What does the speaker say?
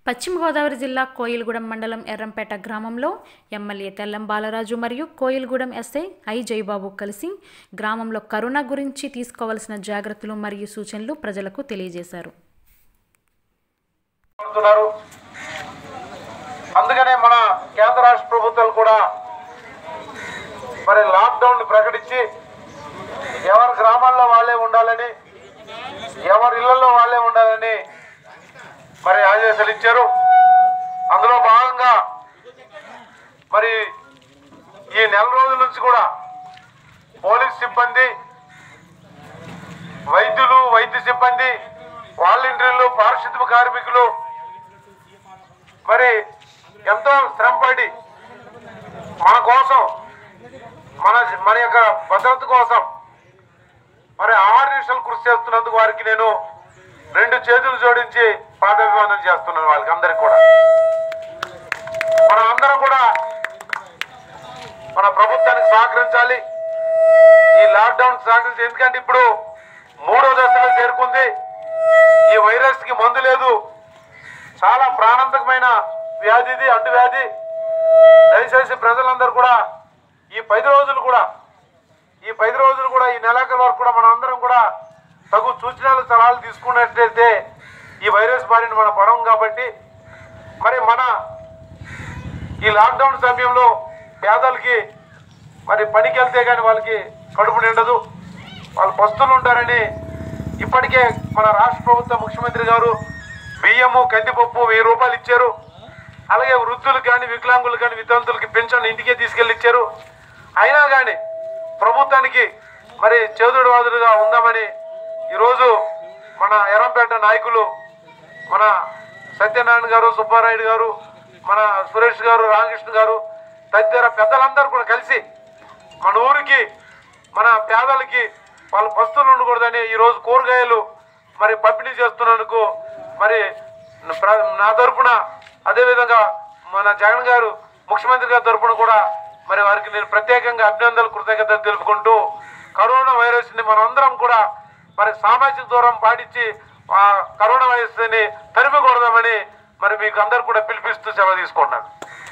పశ్చిమ గోదావరి జిల్లా కోయిలగూడెం మండలం ఎర్రంపేట గ్రామంలో ఎమ్మెల్యే తెల్లం బాలరాజు మరియు కోయిలగూడెం ఎస్ఐ ఐ జయబాబు కలిసి గ్రామంలో కరోనా గురించి తీసుకోవాల్సిన జాగ్రత్తలు మరియు సూచనలు ప్రజలకు తెలియజేశారు కోరుతున్నారు అందుకనే మన కేంద్ర రాష్ట్ర ప్రభుత్వాలు కూడా మరి లాక్డౌన్ ప్రకటించి ఎవరి గ్రామాల్లో వాళ్ళే ఉండాలని ఎవరి ఇళ్లలో వాళ్ళే ఉండాలని మరి ఆదేశాలు ఇచ్చారు అందులో భాగంగా మరి ఈ నెల రోజుల నుంచి కూడా పోలీస్ సిబ్బంది వైద్యులు వైద్య సిబ్బంది వాలంటీర్లు పారిశుద్ధ్య కార్మికులు మరి ఎంతో శ్రమపడి మన కోసం మన మన యొక్క భద్రత కోసం మరి ఆరు నిమిషాలు కృషి చేస్తున్నందుకు వారికి నేను రెండు చేతులు జోడించి పాదాభివందనం చేస్తున్నాను వాళ్ళకి అందరికి కూడా మనం అందరం కూడా మన ప్రభుత్వానికి సహకరించాలి ఈ లాక్డౌన్ సహకరించి ఎందుకంటే ఇప్పుడు మూడో దశలో చేరుకుంది ఈ వైరస్ కి మందు లేదు చాలా ప్రాణాంతకమైన వ్యాధి ఇది అంటు వ్యాధి దయచేసి ప్రజలందరూ కూడా ఈ పది రోజులు కూడా ఈ పది రోజులు కూడా ఈ నెలాఖరు వరకు కూడా మనం అందరం కూడా తగు సూచనలు సలహాలు తీసుకున్నట్లయితే ఈ వైరస్ బారిన మనం పడం కాబట్టి మరి మన ఈ లాక్డౌన్ సమయంలో పేదలకి మరి పనికి వెళ్తే కానీ వాళ్ళకి కడుపు నిండదు వాళ్ళు పస్తులు ఉంటారని ఇప్పటికే మన రాష్ట్ర ప్రభుత్వ ముఖ్యమంత్రి గారు బియ్యము కందిపప్పు వెయ్యి రూపాయలు ఇచ్చారు అలాగే వృద్ధులకు కానీ వికలాంగులు కానీ వితంతులకి పెన్షన్ ఇంటికే తీసుకెళ్ళి ఇచ్చారు అయినా కానీ ప్రభుత్వానికి మరి చేదుడు వాదుడుగా ఉందామని ఈరోజు మన ఎర్రంపేట నాయకులు మన సత్యనారాయణ గారు సుబ్బారాయుడు గారు మన సురేష్ గారు రామకృష్ణ గారు తదితర పెద్దలందరూ కూడా కలిసి మన ఊరికి మన పేదలకి వాళ్ళ పస్తులు ఉండకూడదని ఈరోజు కూరగాయలు మరి పంపిణీ చేస్తున్నందుకు మరి ప్ర- నా తరపున అదేవిధంగా మన జగన్ గారు ముఖ్యమంత్రి గారి తరపున కూడా మరి వారికి నేను ప్రత్యేకంగా అభినందనలు కృతజ్ఞతలు తెలుపుకుంటూ కరోనా వైరస్ని మనందరం కూడా మరి సామాజిక దూరం పాటించి ఆ కరోనా వైరస్ని తరిమికూడదామని మరి మీకు అందరు కూడా పిలిపిస్తూ సెలవు తీసుకుంటున్నాను